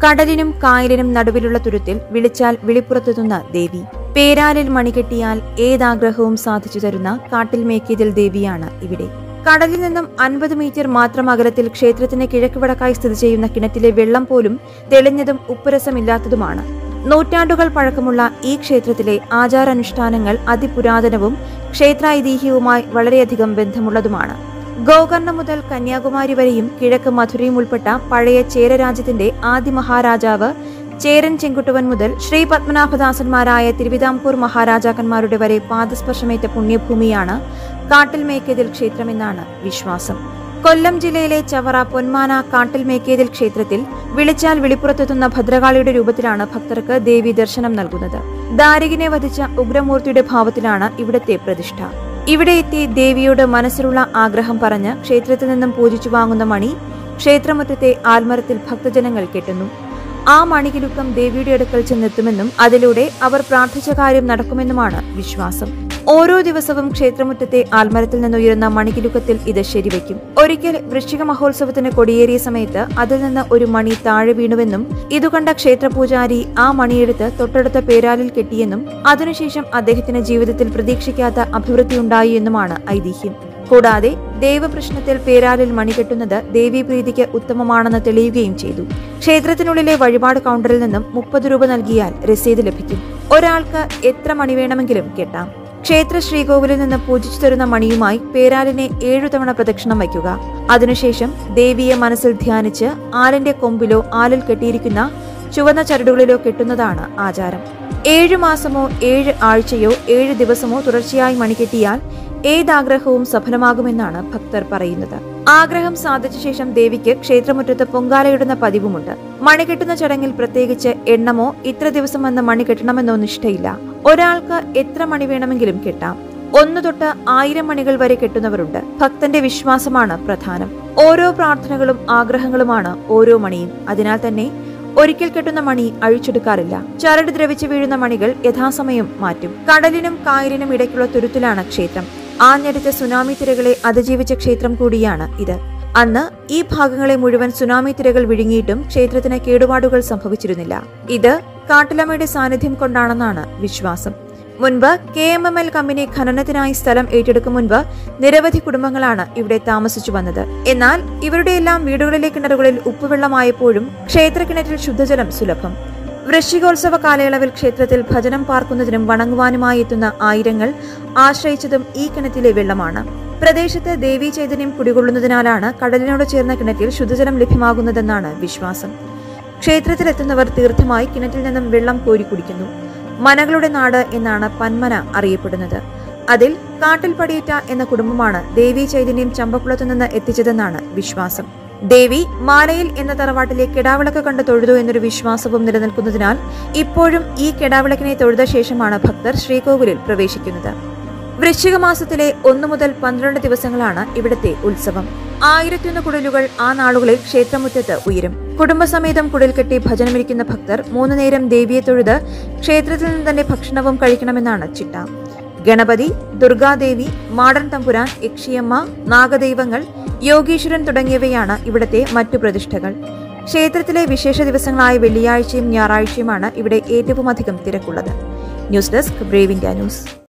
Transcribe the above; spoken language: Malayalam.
കടലിനും കായലിനും നടുവിലുള്ള തുരുത്തിൽ വിളിച്ചാൽ വിളിപ്പുറത്തെത്തുന്ന ദേവി പേരാലിൽ മണികെട്ടിയാൽ ഏതാഗ്രഹവും സാധിച്ചു തരുന്ന കാട്ടിൽ മേക്കിയതിൽ ദേവിയാണ് ഇവിടെ കടലിൽ നിന്നും അൻപത് മീറ്റർ മാത്രം അകലത്തിൽ ക്ഷേത്രത്തിന് കിഴക്ക് വടക്കായി സ്ഥിതി ചെയ്യുന്ന കിണറ്റിലെ വെള്ളം പോലും തെളിഞ്ഞതും ഉപ്പുരസമില്ലാത്തതുമാണ് നൂറ്റാണ്ടുകൾ പഴക്കമുള്ള ഈ ക്ഷേത്രത്തിലെ ആചാരാനുഷ്ഠാനങ്ങൾ അതിപുരാതനവും ക്ഷേത്രാഐതിഹ്യവുമായി വളരെയധികം ബന്ധമുള്ളതുമാണ് ഗോകർണം മുതൽ കന്യാകുമാരി വരെയും കിഴക്ക് മധുരയും ഉൾപ്പെട്ട പഴയ ചേര രാജ്യത്തിന്റെ ആദ്യ മഹാരാജാവ് ചേരൻ ചെങ്കുട്ടുവൻ മുതൽ ശ്രീ പത്മനാഭദാസന്മാരായ തിരുവിതാംകൂർ മഹാരാജാക്കന്മാരുടെ വരെ പാദസ്പർശമേറ്റ പുണ്യഭൂമിയാണ് കാട്ടിൽ മേക്കേതിൽ ക്ഷേത്രമെന്നാണ് വിശ്വാസം കൊല്ലം ജില്ലയിലെ ചവറ പൊന്മാന കാട്ടിൽ മേക്കേതിൽ ക്ഷേത്രത്തിൽ വിളിച്ചാൽ വിളിപ്പുറത്തെത്തുന്ന ഭദ്രകാളിയുടെ രൂപത്തിലാണ് ഭക്തർക്ക് ദേവി ദർശനം നൽകുന്നത് ദാരികിനെ വധിച്ച ഉഗ്രമൂർത്തിയുടെ ഭാവത്തിലാണ് ഇവിടത്തെ പ്രതിഷ്ഠ ഇവിടെ എത്തി ദേവിയോട് മനസ്സിലുള്ള ആഗ്രഹം പറഞ്ഞ് ക്ഷേത്രത്തിൽ നിന്നും പൂജിച്ചു വാങ്ങുന്ന മണി ക്ഷേത്രമുറ്റത്തെ ആൽമരത്തിൽ ഭക്തജനങ്ങൾ കെട്ടുന്നു ആ മണികിലുക്കം ദേവിയുടെ അടുക്കൽ ചെന്നെത്തുമെന്നും അതിലൂടെ അവർ പ്രാർത്ഥിച്ച കാര്യം നടക്കുമെന്നുമാണ് വിശ്വാസം ഓരോ ദിവസവും ക്ഷേത്രമുറ്റത്തെ ആൽമരത്തിൽ നിന്നുയരുന്ന മണികിലുക്കത്തിൽ ഇത് ശരിവെക്കും ഒരിക്കൽ വൃശ്ചിക മഹോത്സവത്തിന് കൊടിയേറിയ സമയത്ത് അതിൽ നിന്ന് ഒരു മണി താഴെ വീണുവെന്നും ഇതുകണ്ട ക്ഷേത്രപൂജാരി ആ മണിയെടുത്ത് തൊട്ടടുത്ത പേരാലിൽ കെട്ടിയെന്നും അതിനുശേഷം അദ്ദേഹത്തിന് ജീവിതത്തിൽ പ്രതീക്ഷിക്കാത്ത അഭിവൃദ്ധിയുണ്ടായി എന്നുമാണ് ഐതിഹ്യം കൂടാതെ ദേവപ്രശ്നത്തിൽ പേരാലിൽ മണികെട്ടുന്നത് ദേവീപ്രീതിക്ക് ഉത്തമമാണെന്ന് തെളിയുകയും ചെയ്തു ക്ഷേത്രത്തിനുള്ളിലെ വഴിപാട് കൗണ്ടറിൽ നിന്നും മുപ്പത് രൂപ നൽകിയാൽ രസീത് ലഭിക്കും ഒരാൾക്ക് എത്ര മണി വേണമെങ്കിലും കെട്ടാം ക്ഷേത്ര ശ്രീകോവിലിൽ നിന്ന് പൂജിച്ചു തരുന്ന മണിയുമായി പേരാലിനെ ഏഴു തവണ പ്രദക്ഷിണം വയ്ക്കുക അതിനുശേഷം ദേവിയെ മനസ്സിൽ ധ്യാനിച്ച് ആലിന്റെ കൊമ്പിലോ ആലിൽ കെട്ടിയിരിക്കുന്ന ചുവന്ന ചരടുകളിലോ കെട്ടുന്നതാണ് ആചാരം ഏഴു മാസമോ ഏഴ് ആഴ്ചയോ ഏഴ് ദിവസമോ തുടർച്ചയായി മണികെട്ടിയാൽ ഏതാഗ്രഹവും സഫലമാകുമെന്നാണ് ഭക്തർ പറയുന്നത് ആഗ്രഹം സാധിച്ച ശേഷം ദേവിക്ക് ക്ഷേത്രമുറ്റത്ത് പൊങ്കാലയിടുന്ന പതിവുമുണ്ട് മണികെട്ടുന്ന ചടങ്ങിൽ പ്രത്യേകിച്ച് എണ്ണമോ ഇത്ര ദിവസം വന്ന് മണി കെട്ടണമെന്നോ നിഷ്ഠയില്ല ഒരാൾക്ക് എത്ര മണി വേണമെങ്കിലും കെട്ടാം ഒന്നു തൊട്ട് ആയിരം മണികൾ വരെ കെട്ടുന്നവരുണ്ട് ഭക്തന്റെ വിശ്വാസമാണ് പ്രധാനം ഓരോ പ്രാർത്ഥനകളും ആഗ്രഹങ്ങളുമാണ് ഓരോ മണിയും അതിനാൽ തന്നെ ഒരിക്കൽ കെട്ടുന്ന മണി അഴിച്ചെടുക്കാറില്ല ചരട് ദ്രവിച്ചു വീഴുന്ന മണികൾ യഥാസമയം മാറ്റും കടലിനും കായലിനും ഇടയ്ക്കുള്ള തുരുത്തിലാണ് ക്ഷേത്രം ആഞ്ഞടിച്ച സുനാമി തിരകളെ അതിജീവിച്ച ക്ഷേത്രം കൂടിയാണ് ഇത് അന്ന് ഈ ഭാഗങ്ങളെ മുഴുവൻ സുനാമി തിരകൾ വിഴുങ്ങിയിട്ടും ക്ഷേത്രത്തിന് കേടുപാടുകൾ സംഭവിച്ചിരുന്നില്ല ഇത് കാട്ടിലമ്മയുടെ സാന്നിധ്യം കൊണ്ടാണെന്നാണ് വിശ്വാസം മുൻപ് K M M L company ഖനനത്തിനായി സ്ഥലം ഏറ്റെടുക്കും മുൻപ് നിരവധി കുടുംബങ്ങളാണ് ഇവിടെ താമസിച്ചു വന്നത് എന്നാൽ ഇവരുടെയെല്ലാം വീടുകളിലെ കിണറുകളിൽ ഉപ്പുവെള്ളമായപ്പോഴും ക്ഷേത്രക്കിണറ്റിൽ ശുദ്ധജലം സുലഭം വൃശ്ചികോത്സവ കാലയളവിൽ ക്ഷേത്രത്തിൽ ഭജനം പാർക്കുന്നതിനും വണങ്ങുവാനുമായി എത്തുന്ന ആയിരങ്ങൾ ആശ്രയിച്ചതും ഈ കിണറ്റിലെ വെള്ളമാണ് പ്രദേശത്ത് ദേവീ ചൈതന്യം കുടികൊള്ളുന്നതിനാലാണ് കടലിനോട് ചേർന്ന കിണറ്റിൽ ശുദ്ധജലം ലഭ്യമാകുന്നതെന്നാണ് വിശ്വാസം ക്ഷേത്രത്തിലെത്തുന്നവർ തീർത്ഥമായി കിണറ്റിൽ നിന്നും വെള്ളം കോരി കുടിക്കുന്നു മനകളുടെ നാട് എന്നാണ് പന്മന അറിയപ്പെടുന്നത് അതിൽ കാട്ടിൽ പടിയേറ്റ എന്ന കുടുംബമാണ് ദേവി ചൈതന്യം ചമ്പക്കുളത്തു നിന്ന് എത്തിച്ചതെന്നാണ് വിശ്വാസം ദേവി മാലയിൽ എന്ന തറവാട്ടിലെ കിടാവിളക്ക് കണ്ട് തൊഴുതു എന്നൊരു വിശ്വാസവും നിലനിൽക്കുന്നതിനാൽ ഇപ്പോഴും ഈ കിടാവിളക്കിനെ തൊഴുത ശേഷമാണ് ഭക്തർ ശ്രീകോവിലിൽ പ്രവേശിക്കുന്നത് വൃശ്ചിക മാസത്തിലെ ഒന്നു മുതൽ പന്ത്രണ്ട് ദിവസങ്ങളാണ് ഇവിടുത്തെ ഉത്സവം ആയിരത്തിയൊന്ന് കുടലുകൾ ആ നാളുകളിൽ ക്ഷേത്രമുറ്റത്ത് ഉയരും കുടുംബസമേതം കുടിൽ കെട്ടി ഭജനമിരിക്കുന്ന ഭക്തർ മൂന്നു നേരം ദേവിയെ തൊഴുത് ക്ഷേത്രത്തിൽ നിന്ന് തന്നെ ഭക്ഷണവും കഴിക്കണമെന്നാണ് ചിട്ട ഗണപതി ദുർഗാദേവി മാടൻ തമ്പുരാൻ യക്ഷിയമ്മ നാഗദൈവങ്ങൾ യോഗീശ്വരൻ തുടങ്ങിയവയാണ് ഇവിടത്തെ മറ്റു പ്രതിഷ്ഠകൾ ക്ഷേത്രത്തിലെ വിശേഷ ദിവസങ്ങളായ വെള്ളിയാഴ്ചയും ഞായറാഴ്ചയുമാണ് ഇവിടെ ഏറ്റവും അധികം തിരക്കുള്ളത് news desk Brave India news